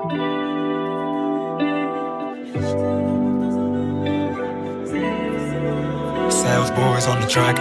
Sales boys on the track.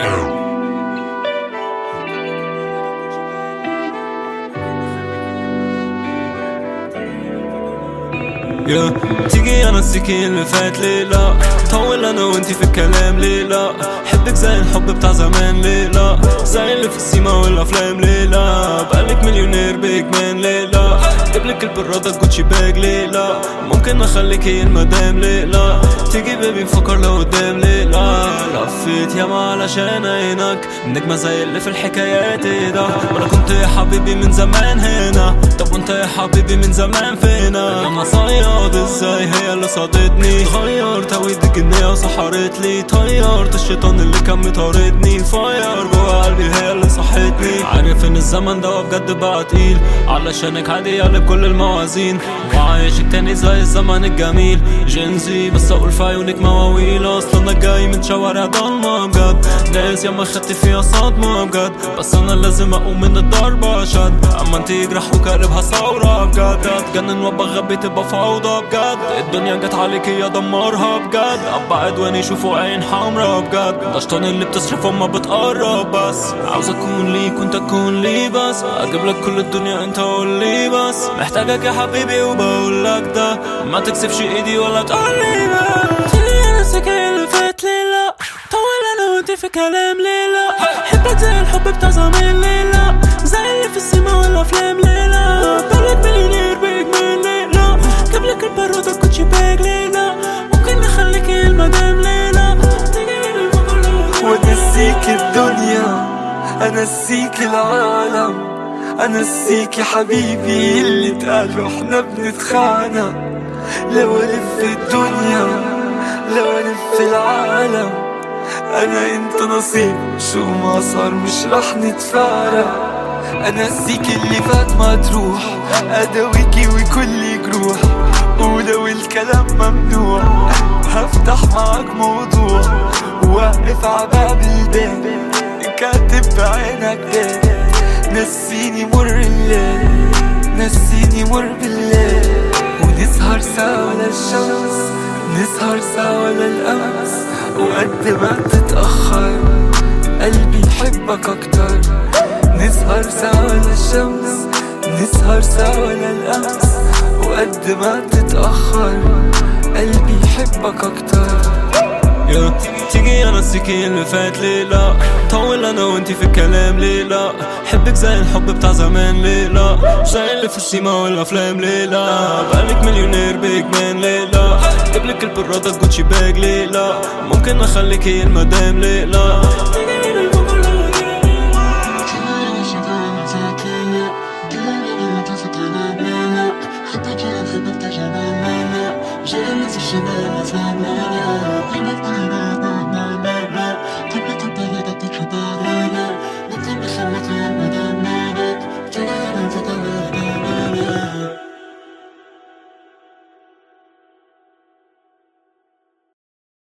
يا تيجي انا السكين اللي فات ليه لا طول انا وانتي في الكلام ليه لا حبك زي الحب بتاع زمان ليه لا زي اللي في السيما والافلام ليه لا بقالك مليونير بيج مان ليه لا جيبلك البرادة جوتشي باج ليه لا ممكن اخليك هي المدام ليه لا تيجي بيبي نفكر لقدام ليه لا لفيت ياما علشان عينك النجمة زي اللي في الحكايات ايه ده وانا كنت يا حبيبي من زمان هنا طب وانت يا حبيبي من زمان فينا انا صياد ازاي هي اللي صادتني غيرت هويت الجنية وسحرت لي طيرت الشيطان اللي كان مطاردني فاير جوا قلبي هي اللي صحتني عارف ان الزمن ده بجد بقى تقيل علشانك عادي يقلب كل الموازين وعايشك تاني زي الزمن الجميل جنزي بس اقول في عيونك مواويل اصلا انا جاي من شوارع ضلمة بجد ناس ياما خدت فيها صدمة بجد بس انا لازم اقوم من الضربة شد اما انت يجرح وكاربها ثورة بجد اتجنن وابقى غبي تبقى فوضى بجد الدنيا جت عليك يا دمرها بجد ابعد وين يشوفوا عين حمرا بجد ده شطان اللي بتصرف وما بتقرب بس عاوز اكون ليك وانت تكون لي بس اجيب لك كل الدنيا انت قول لي بس محتاجك يا حبيبي وبقول لك ده ما تكسفش ايدي ولا تقول لي بس تيجي نفسك اللي فات لي لا طول انا وانت في كلام ليه لا حبك زي الحب بتاع زمان ليه لا زي اللي في السيما والافلام ليه لا بالك مليونير بيج مان ليه لا جاب لك البارودة كوتشي باج ليه لا ممكن نخليك المدام ليه لا تيجي من المقولة ونسيك الدنيا انسيك العالم انسيك يا حبيبي اللي اتقال واحنا بنتخانق لو الف الدنيا لو الف العالم انا انت نصيب شو ما صار مش رح نتفارق انسيك اللي فات ما تروح اداويكي وكل جروح ولو الكلام ممنوع هفتح معك موضوع واقف عباب البيت كاتب بعينك بيت نسيني مر الليل نسيني مر بالليل ونسهر سوا للشمس نسهر سوا للأمس وقد ما تتأخر قلبي يحبك أكتر نسهر سوا للشمس نسهر سوا للأمس وقد ما تتأخر قلبي يحبك أكتر يا تيجي انا السكين اللي فات ليه لا طول انا وانتي في الكلام ليه لا حبك زي الحب بتاع زمان ليه لا زي اللي في السيما والافلام ليه لا بقالك مليونير بيج مان ليه لا جيبلك البرادة جوتشي باج ليه لا ممكن اخليك هي المدام ليه لا تيجي من المقولة J'aime si je me